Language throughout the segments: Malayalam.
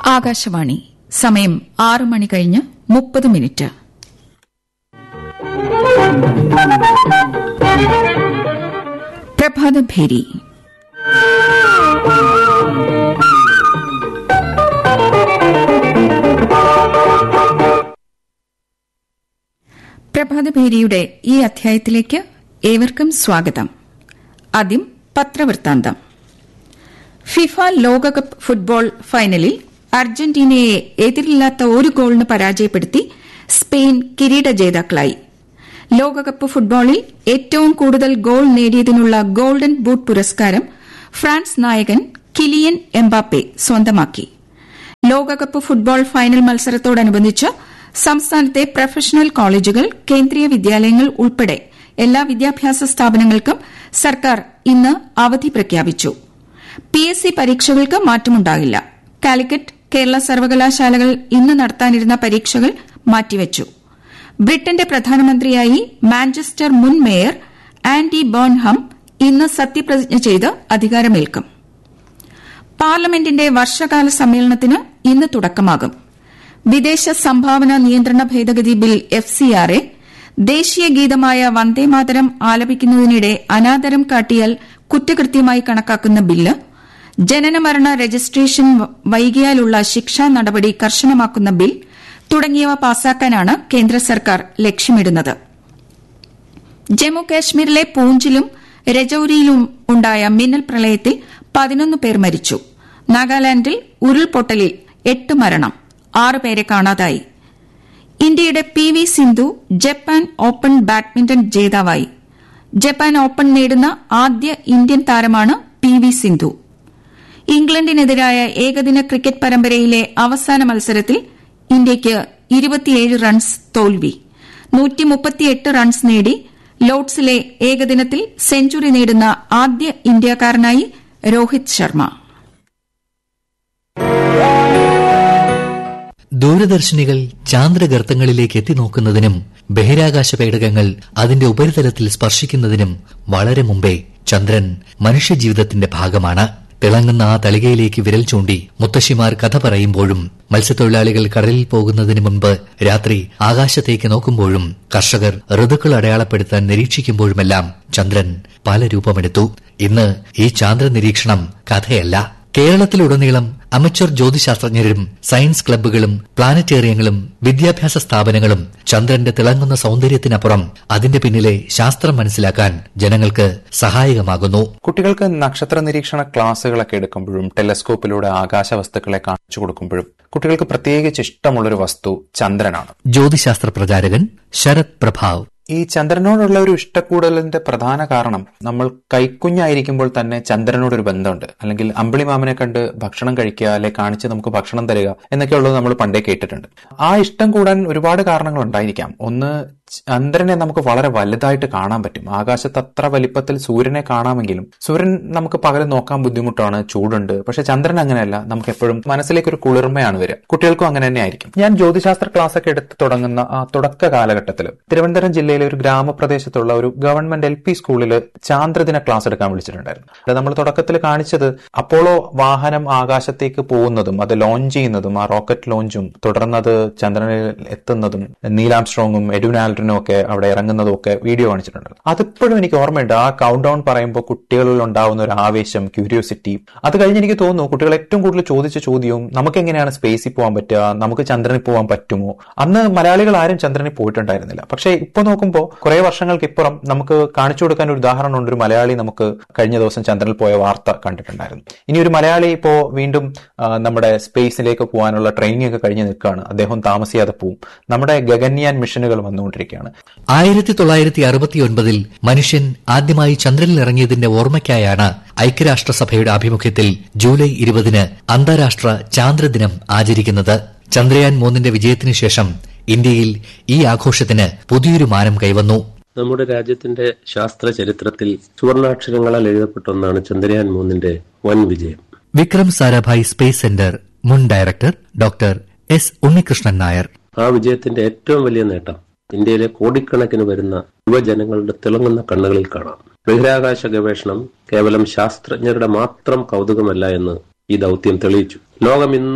ആകാശവാണി സമയം ആറ് മണി കഴിഞ്ഞ് മുപ്പത് മിനിറ്റ് പ്രഭാതഭേരി പ്രഭാതഭേരിയുടെ ഈ അധ്യായത്തിലേക്ക് ഏവർക്കും സ്വാഗതം ആദ്യം പത്രവൃത്താന്തം ഫിഫ ലോകകപ്പ് ഫുട്ബോൾ ഫൈനലിൽ അർജന്റീനയെ എതിരില്ലാത്ത ഒരു ഗോളിന് പരാജയപ്പെടുത്തി സ്പെയിൻ കിരീട ജേതാക്കളായി ലോകകപ്പ് ഫുട്ബോളിൽ ഏറ്റവും കൂടുതൽ ഗോൾ നേടിയതിനുള്ള ഗോൾഡൻ ബൂട്ട് പുരസ്കാരം ഫ്രാൻസ് നായകൻ കിലിയൻ എംബാപ്പെ സ്വന്തമാക്കി ലോകകപ്പ് ഫുട്ബോൾ ഫൈനൽ മത്സരത്തോടനുബന്ധിച്ച് സംസ്ഥാനത്തെ പ്രൊഫഷണൽ കോളേജുകൾ കേന്ദ്രീയ വിദ്യാലയങ്ങൾ ഉൾപ്പെടെ എല്ലാ വിദ്യാഭ്യാസ സ്ഥാപനങ്ങൾക്കും സർക്കാർ ഇന്ന് അവധി പ്രഖ്യാപിച്ചു പി എസ് സി പരീക്ഷകൾക്ക് മാറ്റമുണ്ടാകില്ല കാലിക്കറ്റ് കേരള സർവകലാശാലകൾ ഇന്ന് നടത്താനിരുന്ന പരീക്ഷകൾ മാറ്റിവച്ചു ബ്രിട്ടന്റെ പ്രധാനമന്ത്രിയായി മാഞ്ചസ്റ്റർ മുൻ മേയർ ആൻഡി ബേൺഹം ഇന്ന് സത്യപ്രതിജ്ഞ ചെയ്ത് അധികാരമേൽക്കും പാർലമെന്റിന്റെ വർഷകാല സമ്മേളനത്തിന് ഇന്ന് തുടക്കമാകും വിദേശ സംഭാവന നിയന്ത്രണ ഭേദഗതി ബിൽ എഫ് സിആർഎ ദേശീയ ഗീതമായ വന്ദേമാതരം ആലപിക്കുന്നതിനിടെ അനാദരം കാട്ടിയാൽ കുറ്റകൃത്യമായി കണക്കാക്കുന്ന ബില്ല് ജനനമരണ രജിസ്ട്രേഷൻ വൈകിയാലുള്ള ശിക്ഷാ നടപടി കർശനമാക്കുന്ന ബിൽ തുടങ്ങിയവ പാസാക്കാനാണ് കേന്ദ്ര സർക്കാർ ലക്ഷ്യമിടുന്നത് ജമ്മു കാശ്മീരിലെ പൂഞ്ചിലും രജൌരിയിലും ഉണ്ടായ മിന്നൽ പ്രളയത്തിൽ പതിനൊന്ന് പേർ മരിച്ചു നാഗാലാൻഡിൽ ഉരുൾപൊട്ടലിൽ എട്ട് മരണം ആറ് പേരെ കാണാതായി ഇന്ത്യയുടെ P V Sindhu Japan open badminton ജേതാവായി ജപ്പാൻ ഓപ്പൺ നേടുന്ന ആദ്യ ഇന്ത്യൻ താരമാണ് പി വി സിന്ധു ഇംഗ്ലണ്ടിനെതിരായ ഏകദിന ക്രിക്കറ്റ് പരമ്പരയിലെ അവസാന മത്സരത്തിൽ ഇന്ത്യയ്ക്ക് ഇരുപത്തിയേഴ് റൺസ് തോൽവി റൺസ് നേടി ലോർഡ്സിലെ ഏകദിനത്തിൽ സെഞ്ചുറി നേടുന്ന ആദ്യ ഇന്ത്യക്കാരനായി രോഹിത് ശർമ്മ ദൂരദർശിനികൾ ചാന്ദ്രഗർത്തങ്ങളിലേക്ക് എത്തിനോക്കുന്നതിനും ബഹിരാകാശ പേടകങ്ങൾ അതിന്റെ ഉപരിതലത്തിൽ സ്പർശിക്കുന്നതിനും വളരെ മുമ്പേ ചന്ദ്രൻ മനുഷ്യജീവിതത്തിന്റെ ഭാഗമാണ് തിളങ്ങുന്ന ആ തളികയിലേക്ക് വിരൽ ചൂണ്ടി മുത്തശ്ശിമാർ കഥ പറയുമ്പോഴും മത്സ്യത്തൊഴിലാളികൾ കടലിൽ പോകുന്നതിന് മുൻപ് രാത്രി ആകാശത്തേക്ക് നോക്കുമ്പോഴും കർഷകർ ഋതുക്കൾ അടയാളപ്പെടുത്താൻ നിരീക്ഷിക്കുമ്പോഴുമെല്ലാം ചന്ദ്രൻ പല രൂപമെടുത്തു ഇന്ന് ഈ ചാന്ദ്ര നിരീക്ഷണം കഥയല്ല കേരളത്തിലുടനീളം അമച്വർ ജ്യോതിശാസ്ത്രജ്ഞരും സയൻസ് ക്ലബ്ബുകളും പ്ലാനറ്റേറിയങ്ങളും വിദ്യാഭ്യാസ സ്ഥാപനങ്ങളും ചന്ദ്രന്റെ തിളങ്ങുന്ന സൌന്ദര്യത്തിനപ്പുറം അതിന്റെ പിന്നിലെ ശാസ്ത്രം മനസ്സിലാക്കാൻ ജനങ്ങൾക്ക് സഹായകമാകുന്നു കുട്ടികൾക്ക് നക്ഷത്ര നിരീക്ഷണ ക്ലാസ്സുകളൊക്കെ എടുക്കുമ്പോഴും ടെലസ്കോപ്പിലൂടെ ആകാശ വസ്തുക്കളെ കാണിച്ചു കൊടുക്കുമ്പോഴും കുട്ടികൾക്ക് പ്രത്യേകിച്ച് ഇഷ്ടമുള്ളൊരു വസ്തു ചന്ദ്രനാണ് ജ്യോതിശാസ്ത്ര പ്രചാരകൻ ശരത് പ്രഭാവ് ഈ ചന്ദ്രനോടുള്ള ഒരു ഇഷ്ടക്കൂടലിന്റെ പ്രധാന കാരണം നമ്മൾ കൈക്കുഞ്ഞായിരിക്കുമ്പോൾ തന്നെ ചന്ദ്രനോടൊരു ബന്ധമുണ്ട് അല്ലെങ്കിൽ അമ്പിളിമാമനെ കണ്ട് ഭക്ഷണം കഴിക്കുക അല്ലെ കാണിച്ച് നമുക്ക് ഭക്ഷണം തരിക എന്നൊക്കെയുള്ളത് നമ്മൾ പണ്ടേ കേട്ടിട്ടുണ്ട് ആ ഇഷ്ടം കൂടാൻ ഒരുപാട് കാരണങ്ങൾ ഉണ്ടായിരിക്കാം ഒന്ന് ചന്ദ്രനെ നമുക്ക് വളരെ വലുതായിട്ട് കാണാൻ പറ്റും ആകാശത്ത് അത്ര വലിപ്പത്തിൽ സൂര്യനെ കാണാമെങ്കിലും സൂര്യൻ നമുക്ക് പകൽ നോക്കാൻ ബുദ്ധിമുട്ടാണ് ചൂടുണ്ട് പക്ഷെ ചന്ദ്രൻ അങ്ങനെയല്ല നമുക്ക് എപ്പോഴും മനസ്സിലേക്ക് ഒരു കുളിർമയാണ് വരിക കുട്ടികൾക്കും അങ്ങനെ തന്നെ ആയിരിക്കും ഞാൻ ജ്യോതിശാസ്ത്ര ക്ലാസ് ഒക്കെ എടുത്ത് തുടങ്ങുന്ന ആ തുടക്ക കാലഘട്ടത്തിൽ തിരുവനന്തപുരം ജില്ലയിലെ ഒരു ഗ്രാമപ്രദേശത്തുള്ള ഒരു ഗവൺമെന്റ് എൽ പി സ്കൂളിൽ ചാന്ദ്രദിന ക്ലാസ് എടുക്കാൻ വിളിച്ചിട്ടുണ്ടായിരുന്നു അത് നമ്മൾ തുടക്കത്തിൽ കാണിച്ചത് അപ്പോളോ വാഹനം ആകാശത്തേക്ക് പോകുന്നതും അത് ലോഞ്ച് ചെയ്യുന്നതും ആ റോക്കറ്റ് ലോഞ്ചും തുടർന്നത് ചന്ദ്രനിൽ എത്തുന്നതും നീലാംസ്ട്രോങ്ങും എഡുനാൽ ആൽഡ്രിനും ഒക്കെ അവിടെ ഇറങ്ങുന്നതും ഒക്കെ വീഡിയോ കാണിച്ചിട്ടുണ്ട് അതിപ്പോഴും എനിക്ക് ഓർമ്മയുണ്ട് ആ കൗണ്ട് ഡൗൺ പറയുമ്പോൾ കുട്ടികളിൽ ഉണ്ടാവുന്ന ഒരു ആവേശം ക്യൂരിയോസിറ്റി അത് കഴിഞ്ഞ് എനിക്ക് തോന്നുന്നു കുട്ടികൾ ഏറ്റവും കൂടുതൽ ചോദിച്ച ചോദ്യവും നമുക്ക് എങ്ങനെയാണ് സ്പേസിൽ പോകാൻ പറ്റുക നമുക്ക് ചന്ദ്രനിൽ പോകാൻ പറ്റുമോ അന്ന് മലയാളികൾ ആരും ചന്ദ്രനിൽ പോയിട്ടുണ്ടായിരുന്നില്ല പക്ഷേ ഇപ്പൊ നോക്കുമ്പോൾ കുറെ വർഷങ്ങൾക്ക് ഇപ്പുറം നമുക്ക് കാണിച്ചു കൊടുക്കാൻ ഒരു ഉദാഹരണമുണ്ട് ഒരു മലയാളി നമുക്ക് കഴിഞ്ഞ ദിവസം ചന്ദ്രനിൽ പോയ വാർത്ത കണ്ടിട്ടുണ്ടായിരുന്നു ഇനി ഒരു മലയാളി ഇപ്പോ വീണ്ടും നമ്മുടെ സ്പേസിലേക്ക് പോകാനുള്ള ട്രെയിനിങ് ഒക്കെ കഴിഞ്ഞ് നിൽക്കുകയാണ് അദ്ദേഹം താമസിയാതെ പോവും നമ്മുടെ ഗഗൻയാൻ മിഷനുകൾ വന്നുകൊണ്ടിരിക്കുകയാണ് ആയിരത്തി തൊള്ളായിരത്തി അറുപത്തിയൊൻപതിൽ മനുഷ്യൻ ആദ്യമായി ചന്ദ്രനിൽ ഇറങ്ങിയതിന്റെ ഓർമ്മയ്ക്കായാണ് ഐക്യരാഷ്ട്രസഭയുടെ ആഭിമുഖ്യത്തിൽ ജൂലൈ ഇരുപതിന് അന്താരാഷ്ട്ര ചാന്ദ്രദിനം ആചരിക്കുന്നത് ചന്ദ്രയാൻ മൂന്നിന്റെ വിജയത്തിനു ശേഷം ഇന്ത്യയിൽ ഈ ആഘോഷത്തിന് പുതിയൊരു മാനം കൈവന്നു നമ്മുടെ രാജ്യത്തിന്റെ ശാസ്ത്ര ചരിത്രത്തിൽ സുവർണാക്ഷരങ്ങളാൽ എഴുതപ്പെട്ട ഒന്നാണ് ചന്ദ്രയാൻ മൂന്നിന്റെ വൻ വിജയം വിക്രം സാരാഭായ് സ്പേസ് സെന്റർ മുൻ director doctor S Unnikrishnan Nair ആ വിജയത്തിന്റെ ഏറ്റവും വലിയ നേട്ടം ഇന്ത്യയിലെ കോടിക്കണക്കിന് വരുന്ന യുവജനങ്ങളുടെ തിളങ്ങുന്ന കണ്ണുകളിൽ കാണാം ബഹിരാകാശ ഗവേഷണം കേവലം ശാസ്ത്രജ്ഞരുടെ മാത്രം കൗതുകമല്ല എന്ന് ഈ ദൗത്യം തെളിയിച്ചു ലോകം ഇന്ന്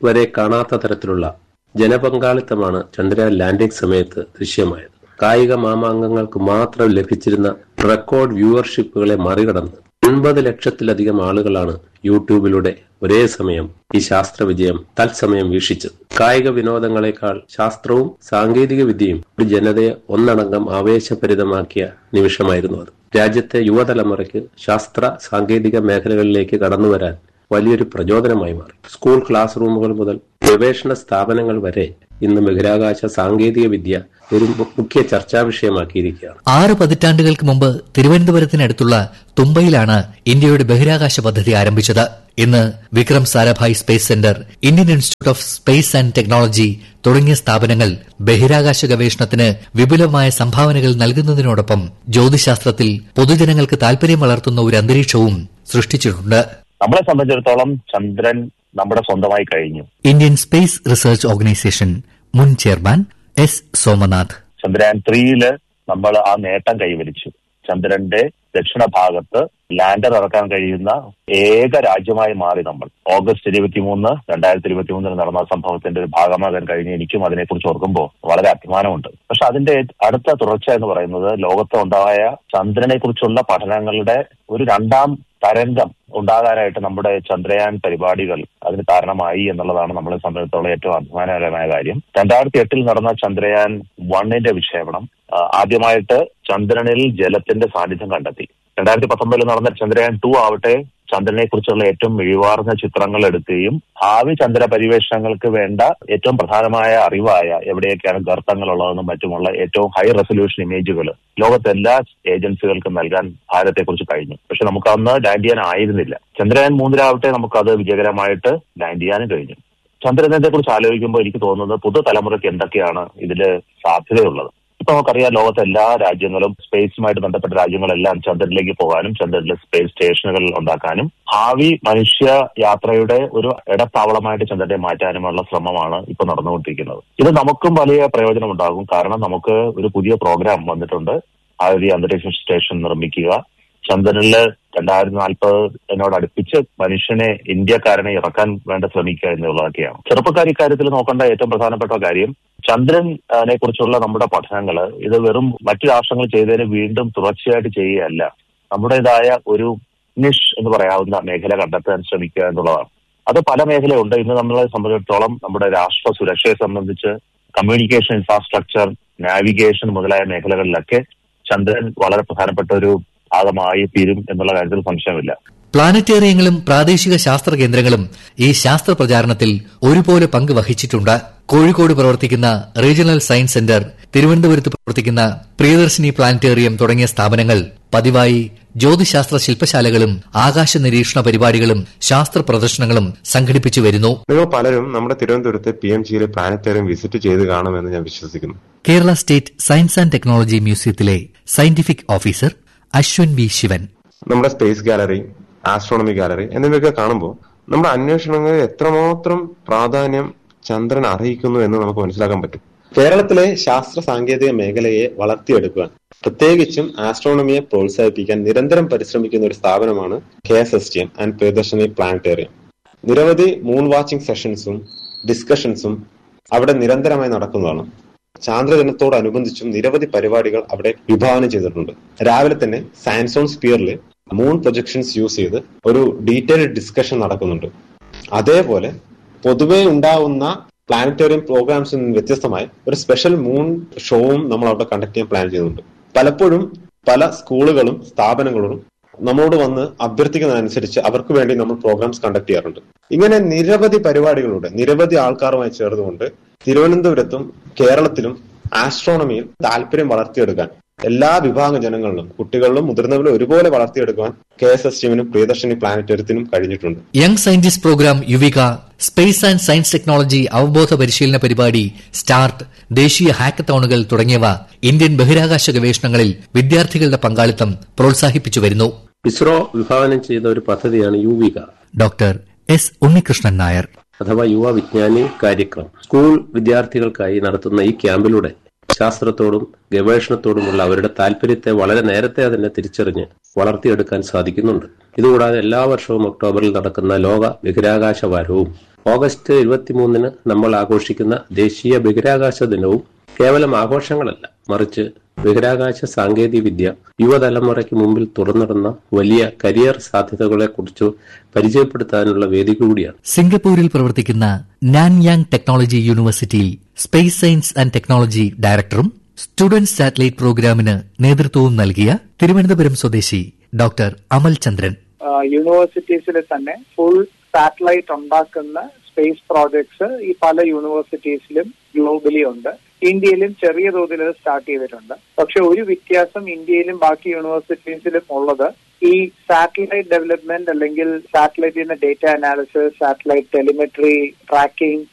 വരെ കാണാത്ത തരത്തിലുള്ള ജനപങ്കാളിത്തമാണ് ചന്ദ്രയാൻ ലാൻഡിംഗ് സമയത്ത് ദൃശ്യമായത് കായിക മാമാങ്കങ്ങൾക്ക് മാത്രം ലഭിച്ചിരുന്ന റെക്കോർഡ് വ്യൂവർഷിപ്പുകളെ മറികടന്ന് എൺപത് ലക്ഷത്തിലധികം ആളുകളാണ് യൂട്യൂബിലൂടെ ഒരേ സമയം ഈ ശാസ്ത്ര വിജയം തത്സമയം വീക്ഷിച്ചത് കായിക വിനോദങ്ങളെക്കാൾ ശാസ്ത്രവും സാങ്കേതിക വിദ്യയും ഒരു ജനതയെ ഒന്നടങ്കം ആവേശഭരിതമാക്കിയ നിമിഷമായിരുന്നു അത് രാജ്യത്തെ യുവതലമുറയ്ക്ക് ശാസ്ത്ര സാങ്കേതിക മേഖലകളിലേക്ക് കടന്നുവരാൻ വലിയൊരു പ്രചോദനമായി മാറി സ്കൂൾ ക്ലാസ് റൂമുകൾ മുതൽ ഗവേഷണ സ്ഥാപനങ്ങൾ വരെ ഇന്ന് ബഹിരാകാശ സാങ്കേതിക വിദ്യ ഒരു മുഖ്യ ചർച്ചാ വിഷയമാക്കിയിരിക്കുകയാണ് ആറ് പതിറ്റാണ്ടുകൾക്ക് മുമ്പ് തിരുവനന്തപുരത്തിനടുത്തുള്ള തുമ്പയിലാണ് ഇന്ത്യയുടെ ബഹിരാകാശ പദ്ധതി ആരംഭിച്ചത് ഇന്ന് Vikram Sarabhai space centre Indian institute of space and technology തുടങ്ങിയ സ്ഥാപനങ്ങൾ ബഹിരാകാശ ഗവേഷണത്തിന് വിപുലമായ സംഭാവനകൾ നൽകുന്നതിനോടൊപ്പം ജ്യോതിശാസ്ത്രത്തിൽ പൊതുജനങ്ങൾക്ക് താൽപര്യം വളർത്തുന്ന ഒരു അന്തരീക്ഷവും സൃഷ്ടിച്ചിട്ടുണ്ട് നമ്മളെ സംബന്ധിച്ചിടത്തോളം ചന്ദ്രൻ നമ്മുടെ സ്വന്തമായി കഴിഞ്ഞു ഇന്ത്യൻ സ്പേസ് റിസർച്ച് ഓർഗനൈസേഷൻ മുൻ ചെയർമാൻ എസ് സോമനാഥ് ചന്ദ്രയാൻ ത്രീയില് നമ്മൾ ആ നേട്ടം കൈവരിച്ചു ചന്ദ്രന്റെ ദക്ഷിണ ഭാഗത്ത് ലാൻഡർ ഇറക്കാൻ കഴിയുന്ന ഏക രാജ്യമായി മാറി നമ്മൾ ഓഗസ്റ്റ് ഇരുപത്തിമൂന്ന് രണ്ടായിരത്തി ഇരുപത്തിമൂന്നിൽ നടന്ന സംഭവത്തിന്റെ ഒരു ഭാഗമാകാൻ കഴിഞ്ഞ് എനിക്കും അതിനെക്കുറിച്ച് ഓർക്കുമ്പോൾ വളരെ അഭിമാനമുണ്ട് പക്ഷെ അതിന്റെ അടുത്ത തുടർച്ച എന്ന് പറയുന്നത് ലോകത്ത് ഉണ്ടായ ചന്ദ്രനെ കുറിച്ചുള്ള പഠനങ്ങളുടെ ഒരു രണ്ടാം തരംഗം ഉണ്ടാകാനായിട്ട് നമ്മുടെ ചന്ദ്രയാൻ പരിപാടികൾ അതിന് കാരണമായി എന്നുള്ളതാണ് നമ്മളെ സംബന്ധിച്ചിടത്തോളം ഏറ്റവും അഭിമാനകരമായ കാര്യം രണ്ടായിരത്തി എട്ടിൽ നടന്ന ചന്ദ്രയാൻ വണ്ണിന്റെ വിക്ഷേപണം ആ, ആദ്യമായിട്ട് ചന്ദ്രനിൽ ജലത്തിന്റെ സാന്നിധ്യം കണ്ടെത്തി രണ്ടായിരത്തി പത്തൊമ്പതിൽ നടന്ന ചന്ദ്രയാൻ ടു ആവട്ടെ ചന്ദ്രനെ കുറിച്ചുള്ള ഏറ്റവും മിഴിവാർന്ന ചിത്രങ്ങൾ എടുക്കുകയും ഭാവി ചന്ദ്ര പര്യവേഷണങ്ങൾക്ക് വേണ്ട ഏറ്റവും പ്രധാനമായ അറിവായ എവിടെയൊക്കെയാണ് ഗർത്തങ്ങളുള്ളതെന്നും മറ്റുമുള്ള ഏറ്റവും ഹൈ റെസൊല്യൂഷൻ ഇമേജുകൾ ലോകത്തെ എല്ലാ ഏജൻസികൾക്കും നൽകാൻ ഭാരതത്തെക്കുറിച്ച് കഴിഞ്ഞു പക്ഷെ നമുക്ക് അന്ന് ലാൻഡ് ചെയ്യാൻ ആയിരുന്നില്ല ചന്ദ്രയാൻ മൂന്നിലാവട്ടെ നമുക്കത് വിജയകരമായിട്ട് ലാൻഡ് ചെയ്യാനും കഴിഞ്ഞു ചന്ദ്രനെ കുറിച്ച് ആലോചിക്കുമ്പോൾ എനിക്ക് തോന്നുന്നത് പുതുതലമുറയ്ക്ക് എന്തൊക്കെയാണ് ഇതില് സാധ്യതയുള്ളത് ഇപ്പൊ നമുക്കറിയാം ലോകത്തെ എല്ലാ രാജ്യങ്ങളും സ്പേസുമായിട്ട് ബന്ധപ്പെട്ട രാജ്യങ്ങളെല്ലാം ചന്ദ്രനിലേക്ക് പോകാനും ചന്ദ്രനിലെ സ്പേസ് സ്റ്റേഷനുകൾ ഉണ്ടാക്കാനും ഭാവി മനുഷ്യ യാത്രയുടെ ഒരു ഇടത്താവളമായിട്ട് ചന്ദ്രനെ മാറ്റാനുമുള്ള ശ്രമമാണ് ഇപ്പൊ നടന്നുകൊണ്ടിരിക്കുന്നത് ഇത് നമുക്കും വലിയ പ്രയോജനം ഉണ്ടാകും കാരണം നമുക്ക് ഒരു പുതിയ പ്രോഗ്രാം വന്നിട്ടുണ്ട് ഭാരതീയ അന്തരീക്ഷ സ്റ്റേഷൻ നിർമ്മിക്കുക ചന്ദ്രനില് രണ്ടായിരത്തി നാൽപ്പത് എന്നോട് അടുപ്പിച്ച് മനുഷ്യനെ ഇന്ത്യക്കാരനെ ഇറക്കാൻ വേണ്ട ശ്രമിക്കുക എന്നുള്ളതൊക്കെയാണ് ചെറുപ്പക്കാർ ഇക്കാര്യത്തിൽ നോക്കേണ്ട ഏറ്റവും പ്രധാനപ്പെട്ട കാര്യം ചന്ദ്രനെ കുറിച്ചുള്ള നമ്മുടെ പഠനങ്ങൾ ഇത് വെറും മറ്റു രാഷ്ട്രങ്ങൾ ചെയ്തതിന് വീണ്ടും തുടർച്ചയായിട്ട് ചെയ്യുകയല്ല നമ്മുടേതായ ഒരു നിഷ് എന്ന് പറയാവുന്ന മേഖല കണ്ടെത്താൻ ശ്രമിക്കുക എന്നുള്ളതാണ് അത് പല മേഖലയുണ്ട് ഇന്ന് നമ്മളെ സംബന്ധിച്ചിടത്തോളം നമ്മുടെ രാഷ്ട്ര സുരക്ഷയെ സംബന്ധിച്ച് കമ്മ്യൂണിക്കേഷൻ ഇൻഫ്രാസ്ട്രക്ചർ നാവിഗേഷൻ മുതലായ മേഖലകളിലൊക്കെ ചന്ദ്രൻ വളരെ പ്രധാനപ്പെട്ട ഒരു ഭാഗമായി തീരും എന്നുള്ള കാര്യത്തിൽ സംശയമില്ല പ്ലാനറ്റേറിയങ്ങളും പ്രാദേശിക ശാസ്ത്ര കേന്ദ്രങ്ങളും ഈ ശാസ്ത്ര പ്രചാരണത്തിൽ ഒരുപോലെ പങ്ക് വഹിച്ചിട്ടുണ്ട് കോഴിക്കോട് പ്രവർത്തിക്കുന്ന റീജിയണൽ സയൻസ് സെന്റർ തിരുവനന്തപുരത്ത് പ്രവർത്തിക്കുന്ന പ്രിയദർശിനി പ്ലാനറ്റേറിയം തുടങ്ങിയ സ്ഥാപനങ്ങൾ പതിവായി ജ്യോതിശാസ്ത്ര ശില്പശാലകളും ആകാശ നിരീക്ഷണ പരിപാടികളും ശാസ്ത്ര പ്രദർശനങ്ങളും സംഘടിപ്പിച്ചു വരുന്നു നിങ്ങൾ പലരും നമ്മുടെ തിരുവനന്തപുരത്തെ പി എം ജിയിലെ പ്ലാനറ്റേറിയം വിസിറ്റ് ചെയ്ത് കാണുമെന്ന് ഞാൻ വിശ്വസിക്കുന്നു Kerala state science and technology മ്യൂസിയത്തിലെ scientific officer Ashwan V Sivan നമ്മുടെ സ്പേസ് ഗാലറി ആസ്ട്രോണമി ഗാലറി എന്നിവയൊക്കെ കാണുമ്പോൾ നമ്മുടെ അന്വേഷണങ്ങളിൽ എത്രമാത്രം പ്രാധാന്യം ചന്ദ്രൻ അർഹിക്കുന്നു എന്ന് നമുക്ക് മനസ്സിലാക്കാൻ പറ്റും കേരളത്തിലെ ശാസ്ത്ര സാങ്കേതിക മേഖലയെ വളർത്തിയെടുക്കുവാൻ പ്രത്യേകിച്ചും ആസ്ട്രോണമിയെ പ്രോത്സാഹിപ്പിക്കാൻ നിരന്തരം പരിശ്രമിക്കുന്ന ഒരു സ്ഥാപനമാണ് K S S T M and Priyadarshini planetarium നിരവധി മൂൺ വാച്ചിങ് സെഷൻസും ഡിസ്കഷൻസും അവിടെ നിരന്തരമായി നടക്കുന്നതാണ് ചാന്ദ്രദിനത്തോടനുബന്ധിച്ചും നിരവധി പരിപാടികൾ അവിടെ വിഭാവനം ചെയ്തിട്ടുണ്ട് രാവിലെ തന്നെ സയൻസ് ഓൺ സ്പിയറിൽ മൂൺ പ്രൊജക്ഷൻസ് യൂസ് ചെയ്ത് ഒരു ഡീറ്റെയിൽഡ് ഡിസ്കഷൻ നടക്കുന്നുണ്ട് അതേപോലെ പൊതുവെ ഉണ്ടാവുന്ന പ്ലാനറ്റോറിയം പ്രോഗ്രാംസിൽ നിന്ന് വ്യത്യസ്തമായി ഒരു സ്പെഷ്യൽ മൂൺ ഷോവും നമ്മൾ അവിടെ കണ്ടക്ട് ചെയ്യാൻ പ്ലാൻ ചെയ്യുന്നുണ്ട് പലപ്പോഴും പല സ്കൂളുകളും സ്ഥാപനങ്ങളും നമ്മളോട് വന്ന് അഭ്യർത്ഥിക്കുന്നതനുസരിച്ച് അവർക്ക് വേണ്ടി നമ്മൾ പ്രോഗ്രാംസ് കണ്ടക്ട് ചെയ്യാറുണ്ട് ഇങ്ങനെ നിരവധി പരിപാടികളുണ്ട് നിരവധി ആൾക്കാരുമായി ചേർന്നുകൊണ്ട് തിരുവനന്തപുരത്തും കേരളത്തിലും ആസ്ട്രോണമിയിൽ താല്പര്യം വളർത്തിയെടുക്കാൻ എല്ലാ വിഭാഗം ജനങ്ങളിലും കുട്ടികളിലും മുതിർന്നവരിലും ഒരുപോലെ വളർത്തിയെടുക്കാൻ കെ എസ് എസ് ടിമിനും പ്രിയദർശിനി പ്ലാനറ്റോറിയത്തിനും കഴിഞ്ഞിട്ടുണ്ട് young scientist programme Yuvika space and science technology അവബോധ പരിശീലന പരിപാടി സ്റ്റാർട്ട് ദേശീയ ഹാക്കത്തോണുകൾ തുടങ്ങിയവ ഇന്ത്യൻ ബഹിരാകാശ ഗവേഷണങ്ങളിൽ വിദ്യാർത്ഥികളുടെ പങ്കാളിത്തം പ്രോത്സാഹിപ്പിച്ചു വരുന്നു ഇസ്രോ വിഭാവനം ചെയ്ത ഒരു പദ്ധതിയാണ് യുവിക ഡോക്ടർ എസ് ഉണ്ണികൃഷ്ണൻ നായർ അഥവാ യുവ വിജ്ഞാനി കാര്യക്രം സ്കൂൾ വിദ്യാർത്ഥികൾക്കായി നടത്തുന്ന ഈ ക്യാമ്പിലൂടെ ശാസ്ത്രത്തോടും ഗവേഷണത്തോടുമുള്ള അവരുടെ താല്പര്യത്തെ വളരെ നേരത്തെ തന്നെ തിരിച്ചറിഞ്ഞ് വളർത്തിയെടുക്കാൻ സാധിക്കുന്നുണ്ട് ഇതുകൂടാതെ എല്ലാ വർഷവും ഒക്ടോബറിൽ നടക്കുന്ന ലോക ബഹിരാകാശ വാരവും ഓഗസ്റ്റ് ഇരുപത്തിമൂന്നിന് നമ്മൾ ആഘോഷിക്കുന്ന ദേശീയ ബഹിരാകാശ ദിനവും കേവലം ആഘോഷങ്ങളല്ല മറിച്ച് ബഹിരാകാശ സാങ്കേതിക വിദ്യ യുവതലമുറയ്ക്ക് മുമ്പിൽ തുറന്നിടുന്ന വലിയ കരിയർ സാധ്യതകളെക്കുറിച്ച് പരിചയപ്പെടുത്താനുള്ള വേദി കൂടിയാണ് സിംഗപ്പൂരിൽ പ്രവർത്തിക്കുന്ന നാൻയാങ് ടെക്നോളജി യൂണിവേഴ്സിറ്റിയിൽ സ്പേസ് സയൻസ് ആൻഡ് ടെക്നോളജി ഡയറക്ടറും സ്റ്റുഡന്റ് സാറ്റലൈറ്റ് പ്രോഗ്രാമിന് നേതൃത്വവും നൽകിയ തിരുവനന്തപുരം സ്വദേശി ഡോക്ടർ അമൽ ചന്ദ്രൻ യൂണിവേഴ്സിറ്റീസിൽ തന്നെ ഫുൾ സാറ്റലൈറ്റ് ഉണ്ടാക്കുന്ന സ്പേസ് പ്രോജക്ട്സ് ഈ പല യൂണിവേഴ്സിറ്റീസിലും ഗ്ലോബലി ഉണ്ട് ഇന്ത്യയിലും ചെറിയ തോതിൽ ഇത് സ്റ്റാർട്ട് ചെയ്തിട്ടുണ്ട് പക്ഷെ ഒരു വ്യത്യാസം ഇന്ത്യയിലും ബാക്കി യൂണിവേഴ്സിറ്റീസിലും ഉള്ളത് ഈ സാറ്റലൈറ്റ് ഡെവലപ്മെന്റ് അല്ലെങ്കിൽ സാറ്റലൈറ്റിന്റെ data analysis satellite telemetry tracking